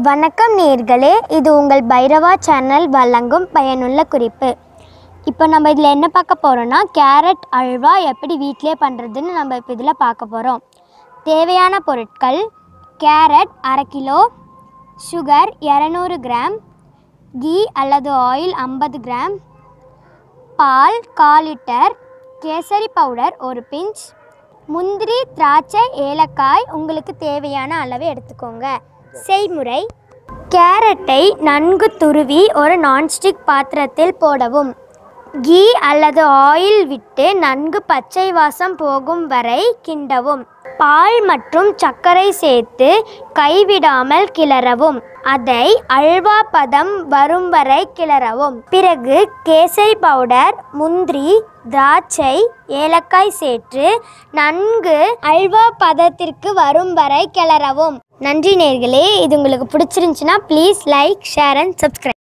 வணக்கம் நேர்களே இது உங்கள் பைரவா சேனல் வழங்கும் பயனுள்ள குறிப்பு இப்போ நம்ம இதில் என்ன பார்க்க போகிறோம்னா கேரட் அல்வா எப்படி வீட்டிலே பண்ணுறதுன்னு நம்ம இப்போ இதில் பார்க்க போகிறோம் தேவையான பொருட்கள் கேரட் அரை கிலோ சுகர் இரநூறு கிராம் கீ அல்லது ஆயில் ஐம்பது கிராம் பால் கால் லிட்டர் கேசரி பவுடர் ஒரு பிஞ்ச் முந்திரி திராட்சை ஏலக்காய் உங்களுக்கு தேவையான அளவு எடுத்துக்கோங்க செய்முறை கேரட்டை நன்கு துருவி ஒரு நான்ஸ்டிக் பாத்திரத்தில் போடவும் கீ அல்லது ஆயில் விட்டு நன்கு பச்சை வாசம் போகும் வரை கிண்டவும் பால் மற்றும் சர்க்கரை சேர்த்து கைவிடாமல் கிளறவும் அதை அல்வா பதம் வரும் வரை கிளறவும் பிறகு கேசரி பவுடர் முந்திரி திராட்சை ஏலக்காய் சேர்த்து நன்கு அல்வா பதத்திற்கு வரும் வரை கிளறவும் நன்றி நேர்களே இது உங்களுக்கு பிடிச்சிருந்துச்சுன்னா please like share and subscribe